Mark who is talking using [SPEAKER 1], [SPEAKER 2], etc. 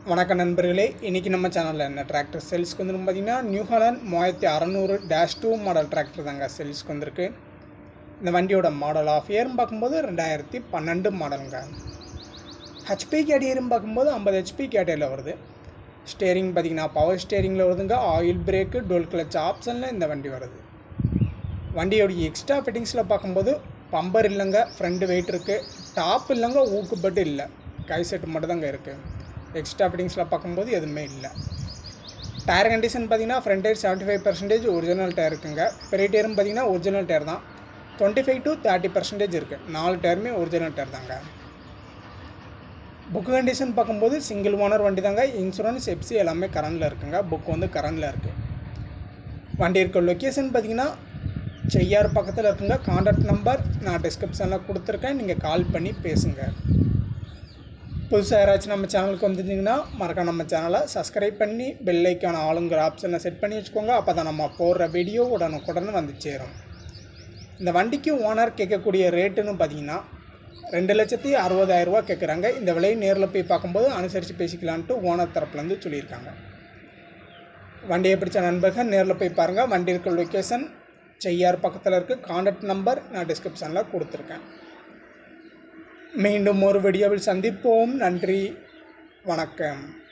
[SPEAKER 1] வணக்கம் நண்பர்களே இன்றைக்கி நம்ம சேனலில் என்ன டிராக்டர் சேல்ஸ்க்கு வந்துருக்கு பார்த்தீங்கன்னா நியூ ஹாலண்ட் மூவாயிரத்தி அறநூறு டேஷ் டூ மாடல் டிராக்டர் தாங்க சேல்ஸ்க்கு வந்திருக்கு இந்த வண்டியோட மாடல் ஆஃப் இயர்னு பார்க்கும்போது ரெண்டாயிரத்தி பன்னெண்டு மாடலுங்க ஹெச்பி கேடியர்னு பார்க்கும்போது ஐம்பது ஹெச்பி கேட்டரியில் வருது ஸ்டேரிங் பார்த்தீங்கன்னா பவர் ஸ்டேரிங்கில் வருதுங்க ஆயில் பிரேக்கு டோல் கிளச் ஆப்ஷனில் இந்த வண்டி வருது வண்டியோடைய எக்ஸ்ட்ரா ஃபிட்டிங்ஸில் பார்க்கும்போது பம்பர் இல்லைங்க ஃப்ரண்ட் வெயிட் இருக்குது டாப் இல்லைங்க ஊக்குப்பட்டு இல்லை கை செட்டு மட்டும் தாங்க இருக்குது எக்ஸ்ட்ரா ஃபிட்டிங்ஸில் பார்க்கும்போது எதுவுமே இல்லை டயர் கண்டிஷன் பார்த்தீங்கன்னா front tyre seventy five percentage original tyre இருக்குங்க பெரிய டயரும் பார்த்தீங்கன்னா ஒரிஜினல் டயர் தான் twenty five to thirty percentage இருக்குது நாலு டயருமே ஒரிஜினல் டயர் தாங்க புக் கண்டிஷன் பார்க்கும்போது சிங்கிள் ஓனர் வண்டி தாங்க இன்சூரன்ஸ் எப்சி எல்லாமே கரண்டில் இருக்குங்க புக் வந்து கரண்டில் இருக்குது வண்டி இருக்க லொக்கேஷன் பார்த்தீங்கன்னா செய்யார் பக்கத்தில் இருக்குங்க காண்டாக்ட் நம்பர் நான் டிஸ்கிரிப்ஷனில் கொடுத்துருக்கேன் நீங்கள் கால் பண்ணி பேசுங்க புதுசாக யாராச்சும் நம்ம சேனலுக்கு வந்துருந்தீங்கன்னா மறக்காம நம்ம சேனலை சப்ஸ்கிரைப் பண்ணி பெல் ஐக்கான ஆளுங்கிற ஆப்ஷனை செட் பண்ணி வச்சுக்கோங்க அப்போ தான் நம்ம போடுற வீடியோ உடனுக்குடன் வந்து சேரும் இந்த வண்டிக்கு ஓனர் கேட்கக்கூடிய ரேட்டுன்னு பார்த்தீங்கன்னா ரெண்டு லட்சத்தி அறுபதாயிரரூவா கேட்குறாங்க இந்த விலையை நேரில் போய் பார்க்கும்போது அனுசரித்து பேசிக்கலான்ட்டு ஓனர் தரப்புலேருந்து சொல்லியிருக்காங்க வண்டியை பிடிச்ச நண்பர்கள் நேரில் போய் பாருங்கள் வண்டி இருக்க லொக்கேஷன் செய்யார் பக்கத்தில் இருக்குது காண்டாக்ட் நம்பர் நான் டிஸ்கிரிப்ஷனில் கொடுத்துருக்கேன் மீண்டும் ஒரு வீடியோவில் சந்திப்போம் நன்றி வணக்கம்